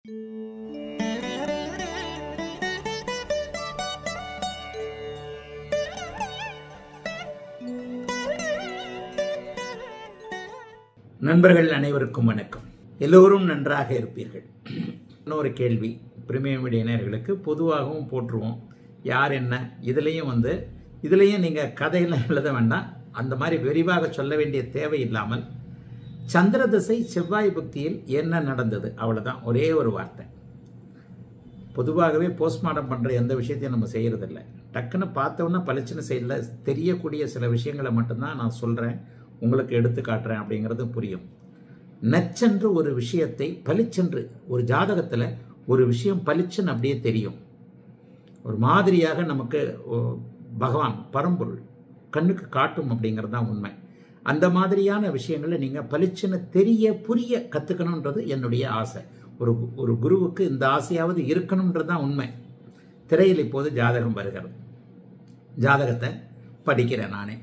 நண்பர்கள் அனைவருக்கும் வணக்கம் எல்லோரும் நன்றாக இருப்பீர்கள் இன்னொரு கேள்வி பிரிமியம் மீடிய நேயர்களுக்கு பொதுவாகவும் போட்டுருவோம் யார் என்ன இதுலேயும் வந்து இதுலேயும் நீங்கள் கதையெல்லாம் எழுத வேண்டாம் அந்த மாதிரி விரிவாக சொல்ல வேண்டிய தேவை இல்லாமல் சந்திர திசை செவ்வாய் புக்தியில் என்ன நடந்தது அவ்வளவுதான் ஒரே ஒரு வார்த்தை பொதுவாகவே போஸ்ட்மார்ட்டம் பண்ணுற எந்த விஷயத்தையும் நம்ம செய்யறதில்ல டக்குன்னு பார்த்தோன்னா பளிச்சுன்னு செய்யல தெரியக்கூடிய சில விஷயங்களை மட்டும்தான் நான் சொல்கிறேன் உங்களுக்கு எடுத்து காட்டுறேன் அப்படிங்கிறது புரியும் நச்சென்று ஒரு விஷயத்தை பளிச்சென்று ஒரு ஜாதகத்தில் ஒரு விஷயம் பளிச்சுன்னு அப்படியே தெரியும் ஒரு மாதிரியாக நமக்கு ஓ, பகவான் பரம்பொருள் கண்ணுக்கு காட்டும் அப்படிங்கிறது தான் உண்மை அந்த மாதிரியான விஷயங்களை நீங்கள் பளிச்சுன்னு தெரிய புரிய கற்றுக்கணுன்றது என்னுடைய ஆசை ஒரு ஒரு குருவுக்கு இந்த ஆசையாவது இருக்கணுன்றது தான் உண்மை திரையில் இப்போது ஜாதகம் வருகிறது ஜாதகத்தை படிக்கிறேன் நானே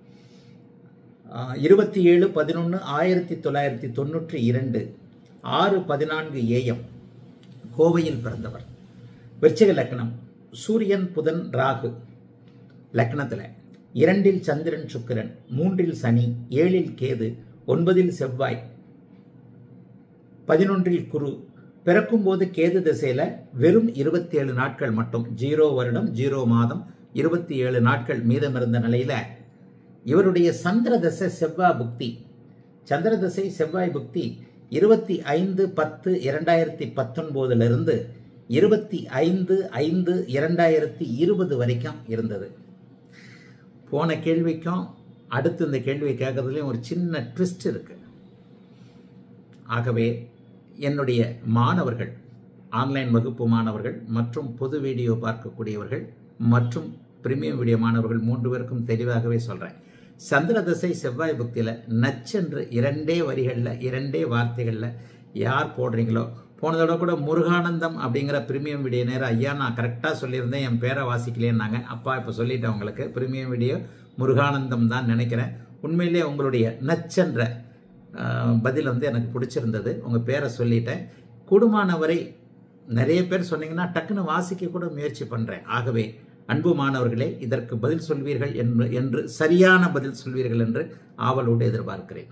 இருபத்தி ஏழு பதினொன்று ஆயிரத்தி தொள்ளாயிரத்தி தொண்ணூற்றி இரண்டு ஆறு பதினான்கு ஏஎம் கோவையில் பிறந்தவர் விருச்சிக லக்னம் சூரியன் புதன் ராகு லக்னத்தில் இரண்டில் சந்திரன் சுக்கிரன் மூன்றில் சனி ஏழில் கேது ஒன்பதில் செவ்வாய் பதினொன்றில் குரு பிறக்கும்போது கேது திசையில வெறும் இருபத்தி ஏழு நாட்கள் மட்டும் ஜீரோ வருடம் ஜீரோ மாதம் இருபத்தி ஏழு நாட்கள் மீதம் இருந்த நிலையில இவருடைய சந்திர தசை செவ்வாய் புக்தி சந்திர தசை செவ்வாய் புக்தி இருபத்தி ஐந்து பத்து இரண்டாயிரத்தி பத்தொன்பதுல இருந்து இருபத்தி ஐந்து ஐந்து இரண்டாயிரத்தி இருபது வரைக்கும் இருந்தது போன கேள்விக்கும் அடுத்து இந்த கேள்வியை கேட்கறதுலையும் ஒரு சின்ன ட்விஸ்ட் இருக்கு ஆகவே என்னுடைய மாணவர்கள் ஆன்லைன் வகுப்பு மாணவர்கள் மற்றும் பொது வீடியோ பார்க்கக்கூடியவர்கள் மற்றும் பிரீமியம் வீடியோ மாணவர்கள் மூன்று பேருக்கும் தெளிவாகவே சொல்கிறேன் சந்திர தசை செவ்வாய் புக்தியில் நச்சென்று இரண்டே வரிகளில் இரண்டே வார்த்தைகளில் யார் போடுறீங்களோ போன தடவை கூட முருகானந்தம் அப்படிங்கிற பிரீமியம் வீடியோ நேரம் ஐயா நான் கரெக்டாக சொல்லியிருந்தேன் என் பேரை வாசிக்கலேன்னாங்க அப்பா இப்போ சொல்லிட்டேன் உங்களுக்கு பிரீமியம் வீடியோ முருகானந்தம் தான் நினைக்கிறேன் உண்மையிலே உங்களுடைய நச்சென்ற ஆஹ், பதில் வந்து எனக்கு பிடிச்சிருந்தது உங்கள் பேரை சொல்லிட்டேன் கூடுமானவரை நிறைய பேர் சொன்னீங்கன்னா டக்குன்னு வாசிக்க கூட முயற்சி பண்ணுறேன் ஆகவே அன்பு மாணவர்களே இதற்கு பதில் சொல்வீர்கள் என்று என்று சரியான பதில் சொல்வீர்கள் என்று ஆவலோடு எதிர்பார்க்கிறேன்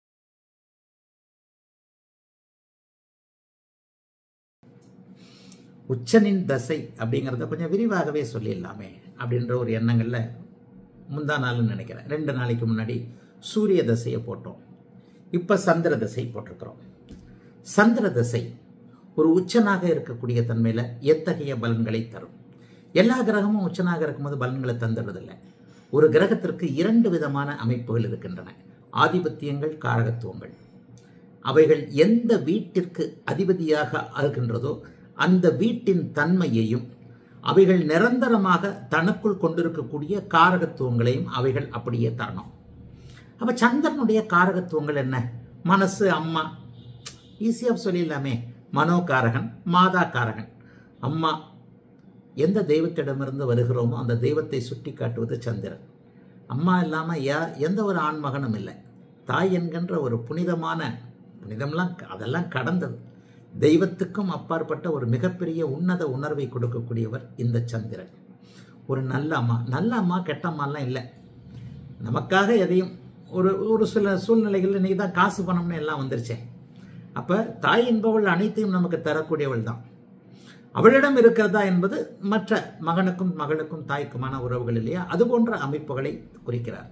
உச்சனின் தசை அப்படிங்கிறத கொஞ்சம் விரிவாகவே சொல்லிடலாமே அப்படின்ற ஒரு எண்ணங்களில் முந்தா நாள்னு நினைக்கிறேன் ரெண்டு நாளைக்கு முன்னாடி சூரிய தசையை போட்டோம் இப்போ சந்திர தசை போட்டிருக்கிறோம் சந்திர தசை ஒரு உச்சனாக இருக்கக்கூடிய தன்மையில் எத்தகைய பலன்களை தரும் எல்லா கிரகமும் உச்சனாக இருக்கும்போது பலன்களை தந்துடுறதில்லை ஒரு கிரகத்திற்கு இரண்டு விதமான அமைப்புகள் இருக்கின்றன ஆதிபத்தியங்கள் காரகத்துவங்கள் அவைகள் எந்த வீட்டிற்கு அதிபதியாக ஆகின்றதோ அந்த வீட்டின் தன்மையையும் அவைகள் நிரந்தரமாக தனக்குள் கொண்டிருக்கக்கூடிய காரகத்துவங்களையும் அவைகள் அப்படியே தரணும் அப்ப சந்திரனுடைய காரகத்துவங்கள் என்ன மனசு அம்மா ஈஸியாக சொல்லிடலாமே மனோகாரகன் மாதா காரகன் அம்மா எந்த தெய்வத்திடமிருந்து வருகிறோமோ அந்த தெய்வத்தை சுட்டி காட்டுவது சந்திரன் அம்மா இல்லாமல் யா எந்த ஒரு ஆண்மகனும் இல்லை தாய் என்கின்ற ஒரு புனிதமான புனிதம்லாம் க- அதெல்லாம் கடந்தது தெய்வத்துக்கும் அப்பாற்பட்ட ஒரு மிகப்பெரிய உன்னத உணர்வை கொடுக்கக்கூடியவர் இந்த சந்திரன் ஒரு நல்ல அம்மா நல்ல அம்மா கெட்ட அம்மாலாம் இல்லை நமக்காக எதையும் ஒரு ஒரு சில சூழ்நிலைகளில் இன்னைக்கு தான் காசு பணம்னு எல்லாம் வந்துருச்சே அப்போ தாய் என்பவள் அனைத்தையும் நமக்கு தரக்கூடியவள் தான் அவளிடம் இருக்கிறதா என்பது மற்ற மகனுக்கும் மகளுக்கும் தாய்க்குமான உறவுகள் இல்லையா அது போன்ற அமைப்புகளை குறிக்கிறார்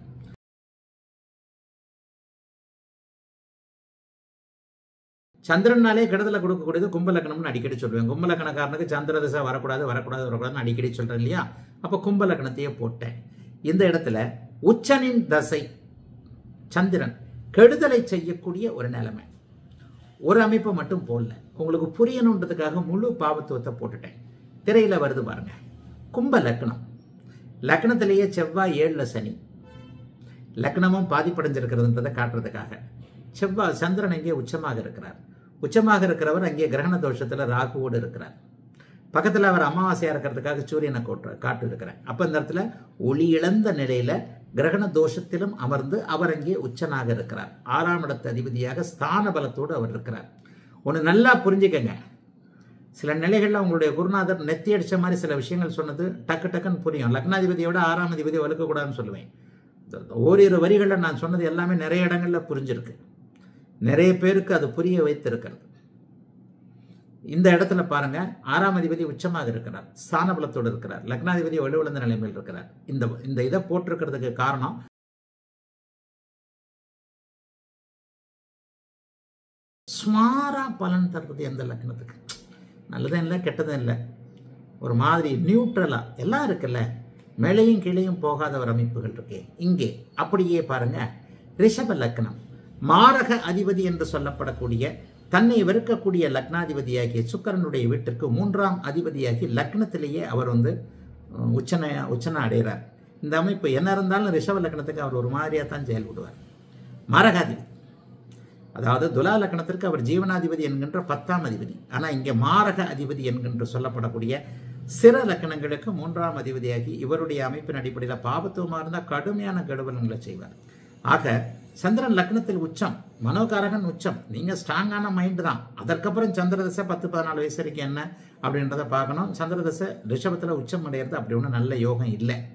சந்திரனாலே கெடுதலை கொடுக்கக்கூடியது கும்பலக்கணம்னு அடிக்கடி சொல்லுவேன் கும்பலக்கணக்காரனுக்கு சந்திர திசை வரக்கூடாது வரக்கூடாது வரக்கூடாதுன்னு அடிக்கடி சொல்றேன் இல்லையா அப்போ கும்பலக்கணத்தையே போட்டேன் இந்த இடத்துல உச்சனின் தசை சந்திரன் கெடுதலை செய்யக்கூடிய ஒரு நிலைமை ஒரு அமைப்பை மட்டும் போடல உங்களுக்கு புரியணுன்றதுக்காக முழு பாவத்துவத்தை போட்டுட்டேன் திரையில வருது பாருங்க கும்ப லக்னம் லக்னத்திலேயே செவ்வாய் ஏழுல சனி லக்னமும் பாதிப்படைஞ்சிருக்கிறதுன்றதை காட்டுறதுக்காக செவ்வாய் சந்திரன் அங்கே உச்சமாக இருக்கிறார் உச்சமாக இருக்கிறவர் அங்கே கிரகண தோஷத்துல ராகுவோடு இருக்கிறார் பக்கத்தில் அவர் அமாவாசையா இருக்கிறதுக்காக சூரியனை கோட்டு காட்டு இருக்கிறார் அப்போ இந்த இடத்துல ஒளி இழந்த நிலையில கிரகண தோஷத்திலும் அமர்ந்து அவர் அங்கே உச்சனாக இருக்கிறார் ஆறாம் இடத்து அதிபதியாக ஸ்தான பலத்தோடு அவர் இருக்கிறார் ஒன்று நல்லா புரிஞ்சுக்கங்க சில நிலைகளில் உங்களுடைய குருநாதர் நெத்தி அடிச்ச மாதிரி சில விஷயங்கள் சொன்னது டக்கு டக்குன்னு புரியும் லக்னாதிபதியை விட ஆறாம் அதிபதி வலுக்கக்கூடாதுன்னு சொல்லுவேன் ஓரிரு வரிகளில் நான் சொன்னது எல்லாமே நிறைய இடங்களில் புரிஞ்சிருக்கு நிறைய பேருக்கு அது புரிய வைத்திருக்கிறது இந்த இடத்துல பாருங்க ஆறாம் அதிபதி உச்சமாக இருக்கிறார் ஸ்தானபலத்தோடு இருக்கிறார் லக்னாதிபதி வலுவிழந்த நிலைமையில் இருக்கிறார் இந்த இந்த இதை போட்டிருக்கிறதுக்கு காரணம் சுமாரா பலன் தர்றது எந்த லக்னத்துக்கு நல்லதும் இல்லை கெட்டதும் இல்லை ஒரு மாதிரி நியூட்ரலா எல்லாம் இருக்குல்ல மேலையும் கீழையும் போகாத ஒரு அமைப்புகள் இருக்கே இங்கே அப்படியே பாருங்க ரிஷப லக்னம் மாரக அதிபதி என்று சொல்லப்படக்கூடிய தன்னை வெறுக்கக்கூடிய லக்னாதிபதியாகிய சுக்கரனுடைய வீட்டிற்கு மூன்றாம் அதிபதியாகி லக்னத்திலேயே அவர் வந்து அஹ், உச்சன உச்சனை அடைகிறார் இந்த அமைப்பு என்ன இருந்தாலும் ரிஷப லக்னத்துக்கு அவர் ஒரு மாதிரியாக தான் செயல்படுவார் மாரகாதிபதி அதாவது துலா லக்னத்திற்கு அவர் ஜீவனாதிபதி என்கின்ற பத்தாம் அதிபதி ஆனால் இங்கே மாரக அதிபதி என்கின்ற சொல்லப்படக்கூடிய சிற லக்கணங்களுக்கு மூன்றாம் அதிபதியாகி இவருடைய அமைப்பின் அடிப்படையில் பாபத்துவமாக இருந்தால் கடுமையான கெடுபலன்களை செய்வார் ஆக சந்திரன் லக்னத்தில் உச்சம் மனோகாரகன் உச்சம் நீங்கள் ஸ்ட்ராங்கான மைண்டு தான் அதற்கப்புறம் சந்திரதசை பத்து பதினாலு வயசு வரைக்கும் என்ன அப்படின்றத பார்க்கணும் சந்திரதசை ரிஷபத்தில் உச்சம் அடையிறது அப்படி ஒன்றும் நல்ல யோகம் இல்லை